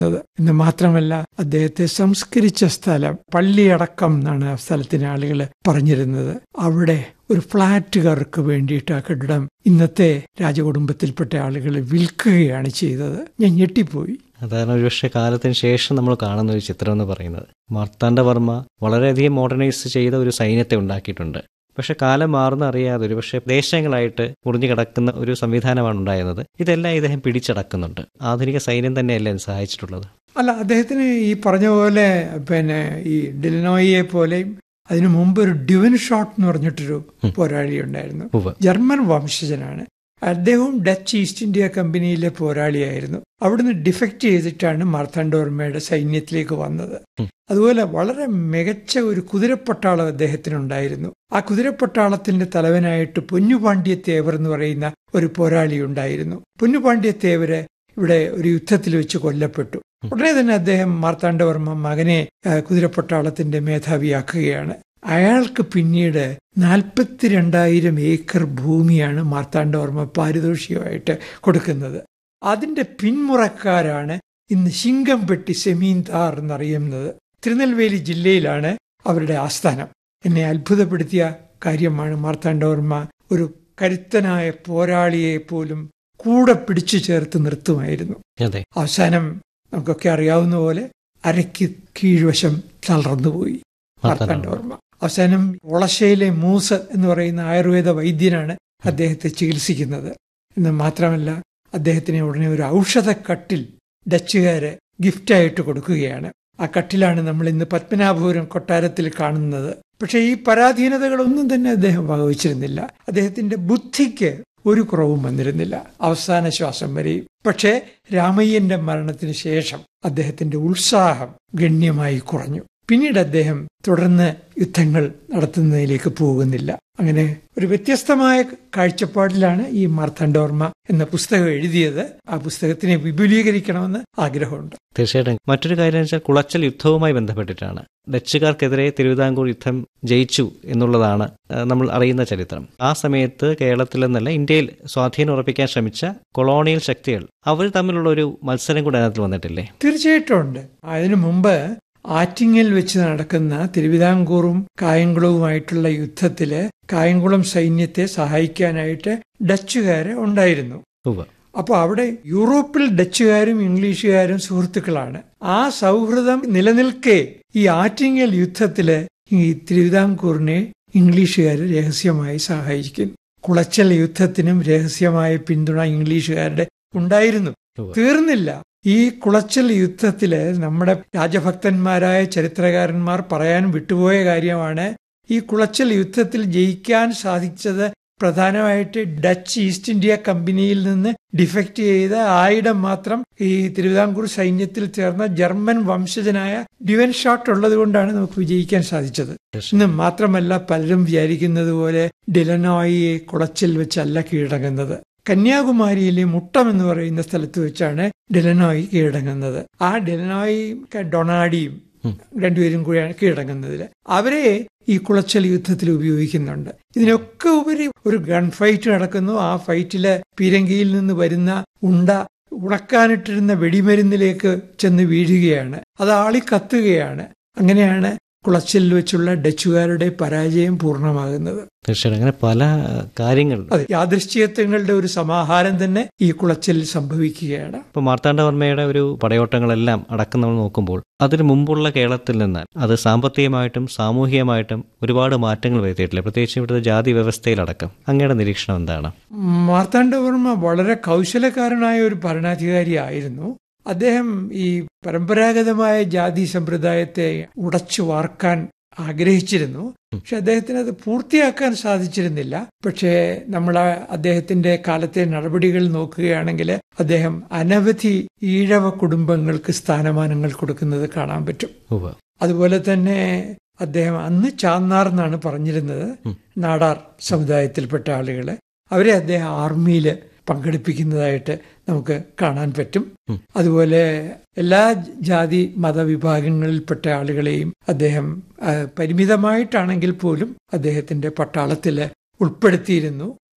എന്ന് മാത്രമല്ല അദ്ദേഹത്തെ സംസ്കരിച്ച സ്ഥലം പള്ളിയടക്കം എന്നാണ് ആ സ്ഥലത്തിന് ആളുകൾ പറഞ്ഞിരുന്നത് അവിടെ ഒരു ഫ്ളാറ്റുകാർക്ക് വേണ്ടിയിട്ട് ആ കെട്ടിടം ഇന്നത്തെ രാജകുടുംബത്തിൽപ്പെട്ട ആളുകൾ വിൽക്കുകയാണ് ചെയ്തത് ഞാൻ ഞെട്ടിപ്പോയി അതാണ് ഒരുപക്ഷെ കാലത്തിന് ശേഷം നമ്മൾ കാണുന്ന ഒരു ചിത്രം എന്ന് പറയുന്നത് മാർത്താണ്ഡവർമ്മ വളരെയധികം മോഡേണൈസ് ചെയ്ത ഒരു സൈന്യത്തെ ഉണ്ടാക്കിയിട്ടുണ്ട് പക്ഷെ കാലം മാറുന്ന അറിയാതെ ഒരുപക്ഷെ ദേശങ്ങളായിട്ട് മുറിഞ്ഞു കിടക്കുന്ന ഒരു സംവിധാനമാണ് ഉണ്ടായിരുന്നത് ഇതെല്ലാം ഇദ്ദേഹം പിടിച്ചടക്കുന്നുണ്ട് ആധുനിക സൈന്യം തന്നെയല്ലേ ഇത് സഹായിച്ചിട്ടുള്ളത് അല്ല അദ്ദേഹത്തിന് ഈ പറഞ്ഞ പോലെ പിന്നെ ഈ ഡിലനോയിയെ പോലെയും അതിനു മുമ്പ് ഒരു ഡിവൻ ഷോട്ട് എന്ന് പറഞ്ഞിട്ടൊരു പോരാളി ഉണ്ടായിരുന്നു ഉവ്വ് ജർമ്മൻ വംശജനാണ് അദ്ദേഹവും ഡച്ച് ഈസ്റ്റ് ഇന്ത്യ കമ്പനിയിലെ പോരാളിയായിരുന്നു അവിടുന്ന് ഡിഫക്റ്റ് ചെയ്തിട്ടാണ് മാർത്താണ്ഡവർമ്മയുടെ സൈന്യത്തിലേക്ക് വന്നത് ഉം. അതുപോലെ വളരെ മികച്ച ഒരു കുതിരപ്പട്ടാളം അദ്ദേഹത്തിനുണ്ടായിരുന്നു ആ കുതിരപ്പട്ടാളത്തിന്റെ തലവനായിട്ട് പൊന്നുപാണ്ഡ്യത്തേവർ എന്ന് പറയുന്ന ഒരു പോരാളി ഉണ്ടായിരുന്നു പൊന്നുപാണ്ഡ്യത്തേവര് ഇവിടെ ഒരു യുദ്ധത്തിൽ വെച്ച് കൊല്ലപ്പെട്ടു ഉടനെ തന്നെ അദ്ദേഹം മാർത്താണ്ഡവർമ്മ മകനെ ആ, കുതിരപ്പട്ടാളത്തിന്റെ മേധാവിയാക്കുകയാണ് അയാൾക്ക് പിന്നീട് നാൽപ്പത്തിരണ്ടായിരം ഏക്കർ ഭൂമിയാണ് മാർത്താണ്ഡവർമ്മ പാരിതോഷികമായിട്ട് കൊടുക്കുന്നത് അതിന്റെ പിന്മുറക്കാരാണ് ഇന്ന് ശിങ്കംപെട്ടി സെമീന്താർ എന്നറിയുന്നത് തിരുനെൽവേലി ജില്ലയിലാണ് അവരുടെ ആസ്ഥാനം എന്നെ അത്ഭുതപ്പെടുത്തിയ കാര്യമാണ് മാർത്താണ്ഡവർമ്മ ഒരു കരുത്തനായ പോരാളിയെ പോലും കൂടെ പിടിച്ചു ചേർത്ത് നിർത്തുമായിരുന്നു അതെ അവസാനം നമുക്കൊക്കെ അറിയാവുന്ന പോലെ അരയ്ക്ക് കീഴ്വശം തളർന്നുപോയി മാർത്താണ്ഡവർമ്മ അവസാനം ഒളശയിലെ മൂസ് എന്ന് പറയുന്ന ആയുർവേദ വൈദ്യനാണ് അദ്ദേഹത്തെ ചികിത്സിക്കുന്നത് എന്ന് മാത്രമല്ല അദ്ദേഹത്തിന് ഉടനെ ഒരു ഔഷധക്കട്ടിൽ ഡച്ചുകാര് ഗിഫ്റ്റായിട്ട് കൊടുക്കുകയാണ് ആ കട്ടിലാണ് നമ്മൾ ഇന്ന് പത്മനാഭപുരം കൊട്ടാരത്തിൽ കാണുന്നത് പക്ഷേ ഈ പരാധീനതകളൊന്നും തന്നെ അദ്ദേഹം വകവച്ചിരുന്നില്ല അദ്ദേഹത്തിന്റെ ബുദ്ധിക്ക് ഒരു കുറവും വന്നിരുന്നില്ല അവസാന ശ്വാസം വരെയും പക്ഷേ രാമയ്യന്റെ മരണത്തിന് ശേഷം അദ്ദേഹത്തിന്റെ ഉത്സാഹം ഗണ്യമായി കുറഞ്ഞു പിന്നീട് അദ്ദേഹം തുടർന്ന് യുദ്ധങ്ങൾ നടത്തുന്നതിലേക്ക് പോകുന്നില്ല അങ്ങനെ ഒരു വ്യത്യസ്തമായ കാഴ്ചപ്പാടിലാണ് ഈ മാർത്താണ്ഡവർമ്മ എന്ന പുസ്തകം എഴുതിയത് ആ പുസ്തകത്തിനെ വിപുലീകരിക്കണമെന്ന് ആഗ്രഹമുണ്ട് തീർച്ചയായിട്ടും മറ്റൊരു കാര്യം എന്ന് വെച്ചാൽ കുളച്ചൽ യുദ്ധവുമായി ബന്ധപ്പെട്ടിട്ടാണ് ഡച്ചുകാർക്കെതിരെ തിരുവിതാംകൂർ യുദ്ധം ജയിച്ചു എന്നുള്ളതാണ് ആ, നമ്മൾ അറിയുന്ന ചരിത്രം ആ സമയത്ത് കേരളത്തിൽ നിന്നല്ല ഇന്ത്യയിൽ സ്വാധീനം ഉറപ്പിക്കാൻ ശ്രമിച്ച കൊളോണിയൽ ശക്തികൾ അവർ തമ്മിലുള്ള ഒരു മത്സരം കൂടെ അതിനകത്ത് വന്നിട്ടില്ലേ തീർച്ചയായിട്ടും ഉണ്ട് അതിനു മുമ്പ് ആറ്റിങ്ങൽ വെച്ച് നടക്കുന്ന തിരുവിതാംകൂറും കായംകുളവുമായിട്ടുള്ള യുദ്ധത്തില് കായംകുളം സൈന്യത്തെ സഹായിക്കാനായിട്ട് ഡച്ചുകാര് ഉണ്ടായിരുന്നു ഉവ്വ് അപ്പോൾ അവിടെ യൂറോപ്പിൽ ഡച്ചുകാരും ഇംഗ്ലീഷുകാരും സുഹൃത്തുക്കളാണ് ആ സൗഹൃദം നിലനിൽക്കെ ഈ ആറ്റിങ്ങൽ യുദ്ധത്തില് ഈ തിരുവിതാംകൂറിനെ ഇംഗ്ലീഷുകാർ രഹസ്യമായി സഹായിക്കുന്നു കുളച്ചൽ യുദ്ധത്തിനും രഹസ്യമായ പിന്തുണ ഇംഗ്ലീഷുകാരുടെ ഉണ്ടായിരുന്നു ഉവ്വ്. തീർന്നില്ല ഈ കുളച്ചൽ യുദ്ധത്തില് നമ്മുടെ രാജഭക്തന്മാരായ ചരിത്രകാരന്മാർ പറയാൻ വിട്ടുപോയ കാര്യമാണ് ഈ കുളച്ചൽ യുദ്ധത്തിൽ ജയിക്കാൻ സാധിച്ചത് പ്രധാനമായിട്ട് ഡച്ച് ഈസ്റ്റ് ഇന്ത്യ കമ്പനിയിൽ നിന്ന് ഡിഫക്റ്റ് ചെയ്ത ആയിരം മാത്രം ഈ തിരുവിതാംകൂർ സൈന്യത്തിൽ ചേർന്ന ജർമ്മൻ വംശജനായ ഡിവൻ ഷോട്ട് ഉള്ളത് കൊണ്ടാണ് നമുക്ക് വിജയിക്കാൻ സാധിച്ചത് ഇന്ന് മാത്രമല്ല പലരും വിചാരിക്കുന്നത് പോലെ ഡിലനോയിയെ കുളച്ചിൽ വെച്ചല്ല കീഴടങ്ങുന്നത് കന്യാകുമാരിയിലെ മുട്ടം എന്ന് പറയുന്ന സ്ഥലത്ത് വെച്ചാണ് ഡിലനോയി കീഴടങ്ങുന്നത് ആ ഡിലനോയി ഡൊണാഡിയും രണ്ടുപേരും കൂടിയാണ് കീഴടങ്ങുന്നതിൽ അവരെ ഈ കുളച്ചൽ യുദ്ധത്തിൽ ഉപയോഗിക്കുന്നുണ്ട് ഇതിനൊക്കെ ഉപരി ഒരു ഗൺ ഫൈറ്റ് നടക്കുന്നു ആ ഫൈറ്റില് പീരങ്കിയിൽ നിന്ന് വരുന്ന ഉണ്ട ഉണക്കാനിട്ടിരുന്ന വെടിമരുന്നിലേക്ക് ചെന്ന് വീഴുകയാണ് അത് ആളിക്കത്തുകയാണ് അങ്ങനെയാണ് കുളച്ചലിൽ വെച്ചുള്ള ഡച്ചുകാരുടെ പരാജയം പൂർണ്ണമാകുന്നത് തീർച്ചയായിട്ടും അങ്ങനെ പല കാര്യങ്ങൾ അതെ യാദൃശ്ചികത്വങ്ങളുടെ ഒരു സമാഹാരം തന്നെ ഈ കുളച്ചലിൽ സംഭവിക്കുകയാണ് ഇപ്പോൾ മാർത്താണ്ഡവർമ്മയുടെ ഒരു പടയോട്ടങ്ങളെല്ലാം അടക്കം നമ്മൾ നോക്കുമ്പോൾ അതിനു മുമ്പുള്ള കേരളത്തിൽ നിന്ന് അത് സാമ്പത്തികമായിട്ടും സാമൂഹികമായിട്ടും ഒരുപാട് മാറ്റങ്ങൾ വരുത്തിയിട്ടില്ല പ്രത്യേകിച്ച് ഇവിടുത്തെ ജാതി വ്യവസ്ഥയിലടക്കം അങ്ങയുടെ നിരീക്ഷണം എന്താണ് മാർത്താണ്ഡവർമ്മ വളരെ കൗശലക്കാരനായ ഒരു ഭരണാധികാരിയായിരുന്നു അദ്ദേഹം ഈ പരമ്പരാഗതമായ ജാതി സമ്പ്രദായത്തെ ഉടച്ചു വാർക്കാൻ ആഗ്രഹിച്ചിരുന്നു പക്ഷെ അദ്ദേഹത്തിന് അത് പൂർത്തിയാക്കാൻ സാധിച്ചിരുന്നില്ല പക്ഷേ നമ്മൾ ആ അദ്ദേഹത്തിന്റെ കാലത്തെ നടപടികൾ നോക്കുകയാണെങ്കിൽ അദ്ദേഹം അനവധി ഈഴവ കുടുംബങ്ങൾക്ക് സ്ഥാനമാനങ്ങൾ കൊടുക്കുന്നത് കാണാൻ പറ്റും ഉവ്വ് അതുപോലെ തന്നെ അദ്ദേഹം അന്ന് ചാന്നാർ എന്നാണ് പറഞ്ഞിരുന്നത് ഉം. നാടാർ സമുദായത്തിൽപ്പെട്ട ആളുകളെ അവരെ അദ്ദേഹം ആർമിയിൽ പങ്കെടുപ്പിക്കുന്നതായിട്ട് നമുക്ക് കാണാൻ പറ്റും ഉം. അതുപോലെ എല്ലാ ജാതി മതവിഭാഗങ്ങളിൽപ്പെട്ട ആളുകളെയും അദ്ദേഹം ആ, പരിമിതമായിട്ടാണെങ്കിൽ പോലും അദ്ദേഹത്തിന്റെ പട്ടാളത്തിൽ ഉൾപ്പെടുത്തിയിരുന്നു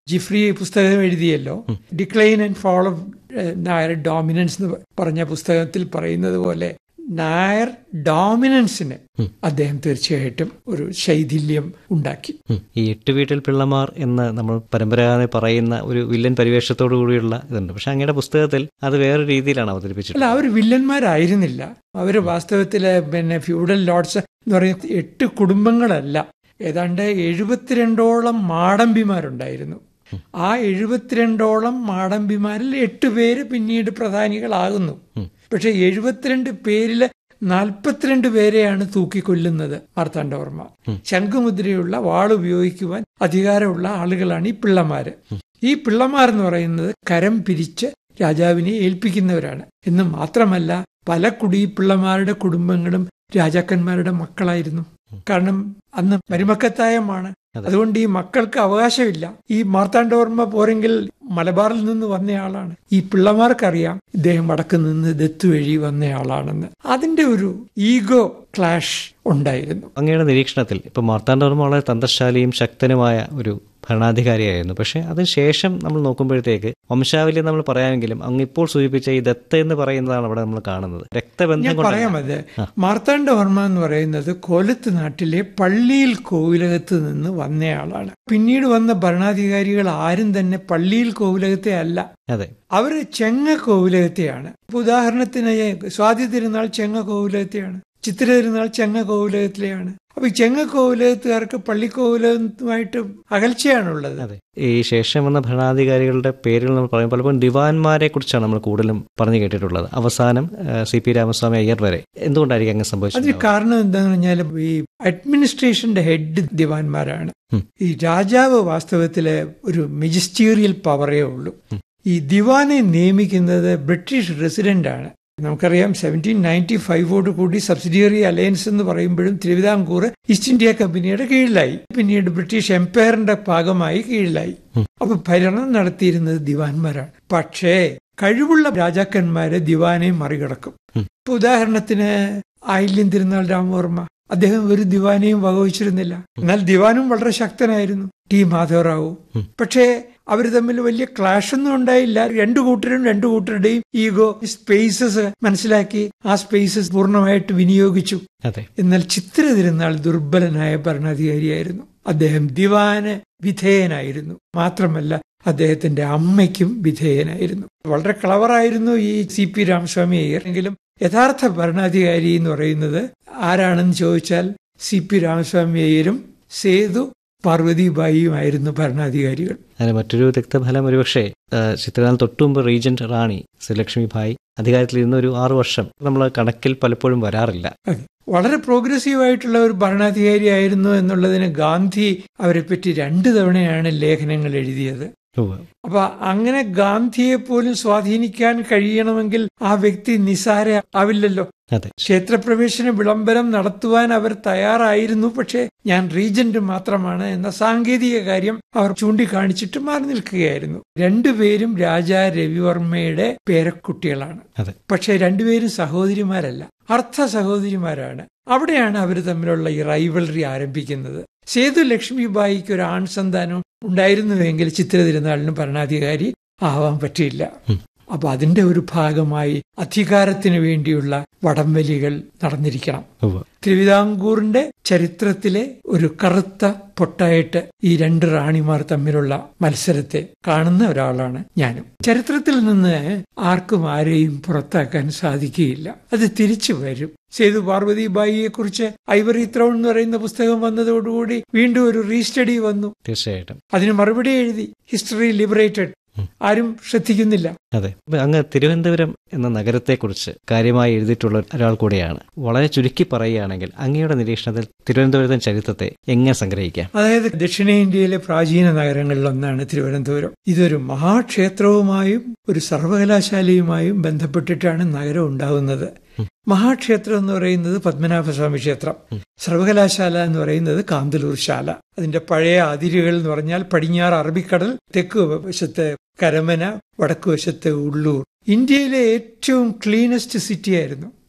ജിഫ്രി പുസ്തകം എഴുതിയല്ലോ decline and fall of Nair dominance എന്ന് പറഞ്ഞ പുസ്തകത്തിൽ പറയുന്നത് പോലെ നായർ ഡോമിനൻസിന് അദ്ദേഹം തീർച്ചയായിട്ടും ഒരു ശൈഥില്യം ഉണ്ടാക്കി ഉം. ഈ എട്ട് വീട്ടിൽ പിള്ളമാർ എന്ന് നമ്മൾ പരമ്പരാഗതമായി പറയുന്ന ഒരു വില്ലൻ പരിവേഷത്തോടു കൂടിയുള്ള ഇതുണ്ട് പക്ഷെ അങ്ങയുടെ പുസ്തകത്തിൽ അത് വേറെ രീതിയിലാണ് അല്ല അവതരിപ്പിച്ചിട്ടുള്ളത് അവർ വില്ലന്മാരായിരുന്നില്ല അവർ വാസ്തവത്തില് പിന്നെ ഫ്യൂഡൽ ലോഡ്സ് എന്ന് പറയുന്ന എട്ട് കുടുംബങ്ങളല്ല ഏതാണ്ട് എഴുപത്തിരണ്ടോളം മാടമ്പിമാരുണ്ടായിരുന്നു ആ എഴുപത്തിരണ്ടോളം മാടമ്പിമാരിൽ എട്ട് പേര് പിന്നീട് പ്രധാനികളാകുന്നു പക്ഷെ എഴുപത്തിരണ്ട് പേരില് നാൽപ്പത്തിരണ്ട് പേരെയാണ് തൂക്കിക്കൊല്ലുന്നത് മാർത്താണ്ഡവർമ്മ ശംഖുമുദ്രയുള്ള വാൾ ഉപയോഗിക്കുവാൻ അധികാരമുള്ള ആളുകളാണ് ഈ പിള്ളമാര് ഈ പിള്ളമാർ എന്ന് പറയുന്നത് കരം പിരിച്ച് രാജാവിനെ ഏൽപ്പിക്കുന്നവരാണ് എന്ന് മാത്രമല്ല പല കുടി പിള്ളമാരുടെ കുടുംബങ്ങളും രാജാക്കന്മാരുടെ മക്കളായിരുന്നു കാരണം അന്ന് മരുമക്കത്തായമാണ് അതുകൊണ്ട് ഈ മക്കൾക്ക് അവകാശമില്ല ഈ മാർത്താണ്ഡവർമ്മ പോരെങ്കിൽ മലബാറിൽ നിന്ന് വന്നയാളാണ് ഈ പിള്ളമാർക്കറിയാം ഇദ്ദേഹം വടക്ക് നിന്ന് ദത്ത് വഴി വന്നയാളാണെന്ന് അതിന്റെ ഒരു ഈഗോ ക്ലാഷ് ഉണ്ടായിരുന്നു അങ്ങയുടെ നിരീക്ഷണത്തിൽ ഇപ്പൊ മാർത്താണ്ഡവർമ്മ വളരെ തന്ത്രശാലിയും ശക്തനുമായ ഒരു ഭരണാധികാരിയായിരുന്നു പക്ഷെ അതിനുശേഷം നമ്മൾ നോക്കുമ്പോഴത്തേക്ക് വംശാവലി നമ്മൾ പറയാമെങ്കിലും അങ്ങ് ഇപ്പോൾ സൂചിപ്പിച്ച ഈ ദത്ത എന്ന് പറയുന്നതാണ് അവിടെ നമ്മൾ കാണുന്നത് രക്തബന്ധം ഞാൻ കൊണ്ടല്ല. പറയാം അത് മാർത്താണ്ഡവർമ്മ എന്ന് പറയുന്നത് കോലത്ത് നാട്ടിലെ പള്ളിയിൽ കോവിലകത്ത് നിന്ന് വന്നയാളാണ് പിന്നീട് വന്ന ഭരണാധികാരികൾ ആരും തന്നെ പള്ളിയിൽ കോവിലകത്തെ അല്ല അതെ അവര് ചെങ്ങ കോവിലകത്തെയാണ് ഇപ്പൊ ഉദാഹരണത്തിന് സ്വാതി തിരുനാൾ ചെങ്ങ കോവിലകത്തെയാണ് ചിത്ര തിരുനാൾ ചെങ്ങ കോവിലകത്തിലെയാണ് അപ്പൊ ഈ ചെങ്ങ കോവിലകത്തുകാർക്ക് പള്ളിക്കോവിലകത്തുമായിട്ട് അകൽച്ചയാണുള്ളത് അതെ ഈ ശേഷം വന്ന ഭരണാധികാരികളുടെ പേരുകൾ നമ്മൾ പറയും പലപ്പോഴും ദിവാൻമാരെ കുറിച്ചാണ് നമ്മൾ കൂടുതലും പറഞ്ഞു കേട്ടിട്ടുള്ളത് അവസാനം സി പി രാമസ്വാമി അയ്യർ വരെ എന്തുകൊണ്ടായിരിക്കും അങ്ങ് അതിന് സംഭവിച്ചത് കാരണം എന്താണെന്ന് പറഞ്ഞാൽ ഈ അഡ്മിനിസ്ട്രേഷന്റെ ഹെഡ് ദിവാൻമാരാണ് ഉം. ഈ രാജാവ് വാസ്തവത്തില് ഒരു മെജിസ്റ്റീരിയൽ പവറേ ഉള്ളൂ ഈ ദിവാനെ നിയമിക്കുന്നത് ബ്രിട്ടീഷ് റെസിഡന്റ് ആണ് നമുക്കറിയാം സെവൻറ്റീൻ നയൻറ്റി ഫൈവോട് കൂടി സബ്സിഡിയറി അലയൻസ് എന്ന് പറയുമ്പോഴും തിരുവിതാംകൂർ ഈസ്റ്റ് ഇന്ത്യ കമ്പനിയുടെ കീഴിലായി പിന്നീട് ബ്രിട്ടീഷ് എംപയറിന്റെ ഭാഗമായി കീഴിലായി അപ്പൊ ഭരണം നടത്തിയിരുന്നത് ദിവാൻമാരാണ് പക്ഷേ കഴിവുള്ള രാജാക്കന്മാര് ദിവാനെ മറികടക്കും ഇപ്പൊ ഉദാഹരണത്തിന് ആയില്യം തിരുനാൾ രാമവർമ്മ അദ്ദേഹം ഒരു ദിവാനെയും വകവച്ചിരുന്നില്ല എന്നാൽ ദിവാനും വളരെ ശക്തനായിരുന്നു ടി മാധവറാവു പക്ഷേ അവർ തമ്മിൽ വലിയ ക്ലാഷ് ഒന്നും ഉണ്ടായില്ല രണ്ടു കൂട്ടരും രണ്ടു കൂട്ടരുടെയും ഈഗോ സ്പേസസ് മനസ്സിലാക്കി ആ സ്പേസസ് പൂർണ്ണമായിട്ട് വിനിയോഗിച്ചു അതെ എന്നാൽ ചിത്ര തിരുനാൾ ദുർബലനായ ഭരണാധികാരിയായിരുന്നു അദ്ദേഹം ദിവാന് വിധേയനായിരുന്നു മാത്രമല്ല അദ്ദേഹത്തിന്റെ അമ്മയ്ക്കും വിധേയനായിരുന്നു വളരെ ക്ലവറായിരുന്നു ഈ സി പി രാമസ്വാമി അയ്യർ എങ്കിലും യഥാർത്ഥ ഭരണാധികാരി എന്ന് പറയുന്നത് ആരാണെന്ന് ചോദിച്ചാൽ സി പി രാമസ്വാമി അയ്യരും സേതു പാർവതിബായിയുമായിരുന്നു ഭരണാധികാരികൾ അതിന് മറ്റൊരു രക്തഫലം ഒരുപക്ഷെ ആ, ചിത്രനാൾ തൊട്ടുമുമ്പ് റീജന്റ് റാണി ശ്രീലക്ഷ്മി ഭായ് അധികാരത്തിൽ ഇരുന്ന ഒരു ആറു വർഷം നമ്മൾ കണക്കിൽ പലപ്പോഴും വരാറില്ല അതെ. വളരെ പ്രോഗ്രസീവ് ആയിട്ടുള്ള ഒരു ഭരണാധികാരിയായിരുന്നു എന്നുള്ളതിന് ഗാന്ധി അവരെപ്പറ്റി രണ്ടു തവണയാണ് ലേഖനങ്ങൾ എഴുതിയത് ഉവ്വ്. അപ്പൊ അങ്ങനെ ഗാന്ധിയെ പോലും സ്വാധീനിക്കാൻ കഴിയണമെങ്കിൽ ആ വ്യക്തി നിസാര ആവില്ലല്ലോ അതെ ക്ഷേത്രപ്രവേശന വിളംബരം നടത്തുവാൻ അവർ തയ്യാറായിരുന്നു പക്ഷേ ഞാൻ റീജന്റ് മാത്രമാണ് എന്ന സാങ്കേതിക കാര്യം അവർ ചൂണ്ടിക്കാണിച്ചിട്ട് മാറി നിൽക്കുകയായിരുന്നു രണ്ടുപേരും രാജാ രവിവർമ്മയുടെ പേരക്കുട്ടികളാണ് അതെ പക്ഷേ രണ്ടുപേരും സഹോദരിമാരല്ല അർത്ഥ സഹോദരിമാരാണ് അവിടെയാണ് അവർ തമ്മിലുള്ള ഈ റൈവലറി ആരംഭിക്കുന്നത് സേതു ലക്ഷ്മിബായിക്ക് ഒരു ആൺ സന്താനം ഉണ്ടായിരുന്നുവെങ്കിൽ ചിത്ര തിരുനാളിന് ഭരണാധികാരി ആവാൻ പറ്റിയില്ല അപ്പൊ അതിന്റെ ഒരു ഭാഗമായി അധികാരത്തിന് വേണ്ടിയുള്ള വടംവലികൾ നടന്നിരിക്കണം ഉവ്വ്. തിരുവിതാംകൂറിന്റെ ചരിത്രത്തിലെ ഒരു കറുത്ത പൊട്ടായിട്ട് ഈ രണ്ട് റാണിമാർ തമ്മിലുള്ള മത്സരത്തെ കാണുന്ന ഒരാളാണ് ഞാനും ചരിത്രത്തിൽ നിന്ന് ആർക്കും ആരെയും പുറത്താക്കാൻ സാധിക്കുകയില്ല അത് തിരിച്ചു വരും സേതു പാർവതിബായിയെ കുറിച്ച് ഐവറി ത്രോൺ എന്ന് പറയുന്ന പുസ്തകം വന്നതോടുകൂടി വീണ്ടും ഒരു റീസ്റ്റഡി വന്നു തീർച്ചയായിട്ടും അതിന് മറുപടി എഴുതി ഹിസ്റ്ററി ലിബറേറ്റഡ് ആരും ശ്രദ്ധിക്കുന്നില്ല അതെ ഇപ്പൊ അങ്ങ് തിരുവനന്തപുരം എന്ന നഗരത്തെക്കുറിച്ച് കാര്യമായി എഴുതിയിട്ടുള്ള ഒരാൾ കൂടിയാണ് വളരെ ചുരുക്കി പറയുകയാണെങ്കിൽ അങ്ങയുടെ നിരീക്ഷണത്തിൽ തിരുവനന്തപുരത്തെ ചരിത്രത്തെ എങ്ങനെ സംഗ്രഹിക്കാം അതായത് ദക്ഷിണേന്ത്യയിലെ പ്രാചീന നഗരങ്ങളിൽ ഒന്നാണ് തിരുവനന്തപുരം ഇതൊരു മഹാക്ഷേത്രവുമായും ഒരു സർവകലാശാലയുമായും ബന്ധപ്പെട്ടിട്ടാണ് നഗരം ഉണ്ടാകുന്നത് മഹാക്ഷേത്രം എന്ന് പറയുന്നത് പത്മനാഭസ്വാമി ക്ഷേത്രം സർവകലാശാല എന്ന് പറയുന്നത് കാന്തലൂർ ശാല അതിന്റെ പഴയ അതിരുകൾ എന്ന് പറഞ്ഞാൽ പടിഞ്ഞാറ് അറബിക്കടൽ തെക്ക് വശത്ത് കരമന വടക്ക് വശത്ത് ഉള്ളൂർ ഇന്ത്യയിലെ ഏറ്റവും ക്ലീനസ്റ്റ് സിറ്റി ആയിരുന്നു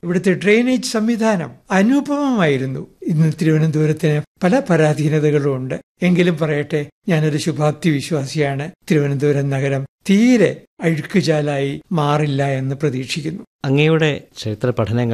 ഇവിടുത്തെ ഡ്രെയിനേജ് സംവിധാനം അനുപമമായിരുന്നു ഇന്ന് തിരുവനന്തപുരത്തിന് പല പരാധീനതകളും ഉണ്ട് എങ്കിലും പറയട്ടെ ഞാനൊരു ശുഭാപ്തി വിശ്വാസിയാണ് തിരുവനന്തപുരം നഗരം തീരെ അഴുക്കുചാലായി മാറില്ല എന്ന് പ്രതീക്ഷിക്കുന്നു അങ്ങയുടെ ചരിത്ര പഠനങ്ങൾ